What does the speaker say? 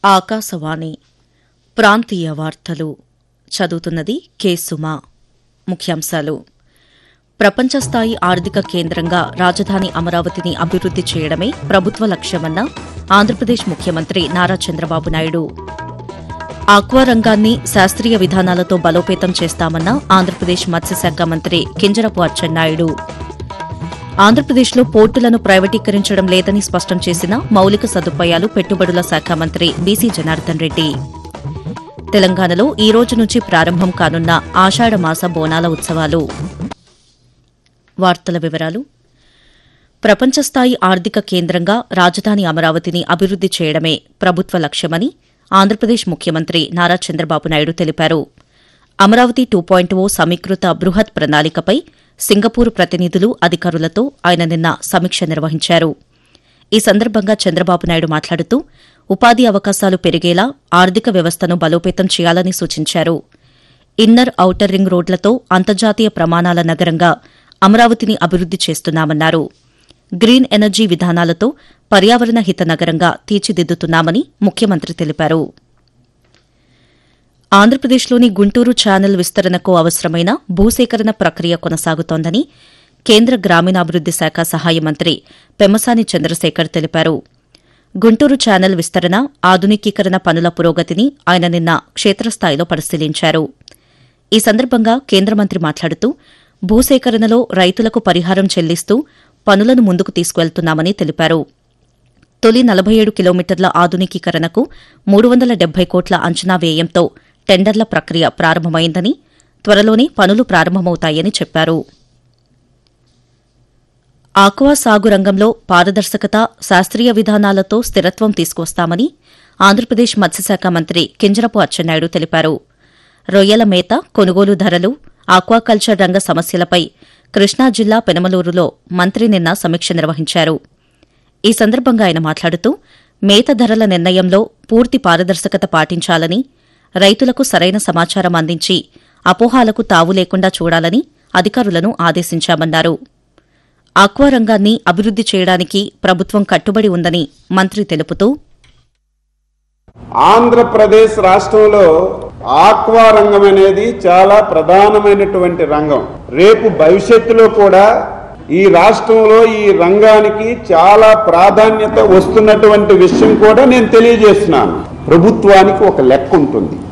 ఆకాశవాణి ప్రాంతీయ వార్తలు చదువుతున్నది కె సుమా ముఖ్యాంశాలు ప్రపంచ స్థాయి ఆర్థిక కేంద్రంగా రాజధాని అమరావతిని అభివృద్ది చేయడమే ప్రభుత్వ లక్ష్యమన్న ఆంధ్రప్రదేశ్ ముఖ్యమంత్రి నారా చంద్రబాబు నాయుడు ఆక్వా రంగాన్ని శాస్త్రీయ విధానాలతో బలోపేతం చేస్తామన్న ఆంధ్రప్రదేశ్ మత్స్యశాఖ మంత్రి కింజరపు అచ్చెన్నాయుడు ఆంధ్రప్రదేశ్లో పోర్టులను ప్రైవేటీకరించడం లేదని స్పష్టం చేసిన మౌలిక సదుపాయాలు పెట్టుబడుల శాఖ మంత్రి బీసీ జనార్దన్ రెడ్డి తెలంగాణలో ఈ రోజు నుంచి ప్రారంభం కానున్న ఆషాఢమాస బోనాల ఉత్సవాలు వార్తల వివరాలు ప్రపంచ స్థాయి ఆర్థిక కేంద్రంగా రాజధాని అమరావతిని అభివృద్ది చేయడమే ప్రభుత్వ లక్ష్యమని ఆంధ్రప్రదేశ్ ముఖ్యమంత్రి నారా చంద్రబాబు నాయుడు తెలిపారు అమరావతి టూ పాయింట్ ఓ సమీకృత బృహత్ ప్రణాళికపై సింగపూర్ ప్రతినిధులు అధికారులతో ఆయన నిన్న సమీక్ష నిర్వహించారు ఈ సందర్భంగా చంద్రబాబు నాయుడు మాట్లాడుతూ ఉపాధి అవకాశాలు పెరిగేలా ఆర్థిక వ్యవస్థను బలోపేతం చేయాలని సూచించారు ఇన్నర్ ఔటర్ రింగ్ రోడ్లతో అంతర్జాతీయ ప్రమాణాల నగరంగా అమరావతిని అభివృద్ది చేస్తున్నామన్నారు గ్రీన్ ఎనర్జీ విధానాలతో పర్యావరణ హిత నగరంగా తీర్చిదిద్దుతున్నామని ముఖ్యమంత్రి తెలిపారు ఆంధ్రప్రదేశ్లోని గుంటూరు ఛానల్ విస్తరణకు అవసరమైన భూసేకరణ ప్రక్రియ కొనసాగుతోందని కేంద్ర గ్రామీణాభివృద్ది శాఖ సహాయ మంత్రి పెమ్మసాని చంద్రశేఖర్ తెలిపారు గుంటూరు ఛానల్ విస్తరణ ఆధునికీకరణ పనుల పురోగతిని ఆయన నిన్న క్షేత్రస్థాయిలో పరిశీలించారు ఈ సందర్భంగా కేంద్ర మంత్రి మాట్లాడుతూ భూసేకరణలో రైతులకు పరిహారం చెల్లిస్తూ పనులను ముందుకు తీసుకువెళ్తున్నామని తెలిపారు తొలి నలభై ఏడు కిలోమీటర్ల ఆధునికీకరణకు మూడు వందల డెబ్బై కోట్ల అంచనా వ్యయంతో టెండర్ల ప్రక్రియ ప్రారంభమైందని త్వరలోనే పనులు ప్రారంభమవుతాయని చెప్పారు ఆక్వా సాగు రంగంలో పారదర్శకత శాస్త్రీయ విధానాలతో స్థిరత్వం తీసుకొస్తామని ఆంధ్రప్రదేశ్ మత్స్యశాఖ మంత్రి కింజరపు అచ్చెన్నాయుడు తెలిపారు రొయ్యల మేత కొనుగోలు ధరలు ఆక్వాకల్చర్ రంగ సమస్యలపై కృష్ణా జిల్లా పెనమలూరులో మంత్రి నిన్న సమీక్ష నిర్వహించారు ఈ సందర్భంగా ఆయన మాట్లాడుతూ మేత ధరల నిర్ణయంలో పూర్తి పారదర్శకత పాటించాలని రైతులకు సరైన సమాచారం అందించి అపోహాలకు తావు లేకుండా చూడాలని అధికారులను ఆదేశించామన్నారు ఆక్వా రంగాన్ని అభివృద్ది చేయడానికి ప్రభుత్వం కట్టుబడి ఉందని మంత్రి తెలుపుతూ ఆంధ్రప్రదేశ్ రాష్ట్రంలో ఆక్వా రంగం అనేది చాలా ప్రధానమైనటువంటి రంగం రేపు భవిష్యత్తులో కూడా ఈ రాష్ట్రంలో ఈ రంగానికి చాలా ప్రాధాన్యత వస్తున్నటువంటి విషయం కూడా నేను తెలియజేస్తున్నాను ప్రభుత్వానికి ఒక లెక్క ఉంటుంది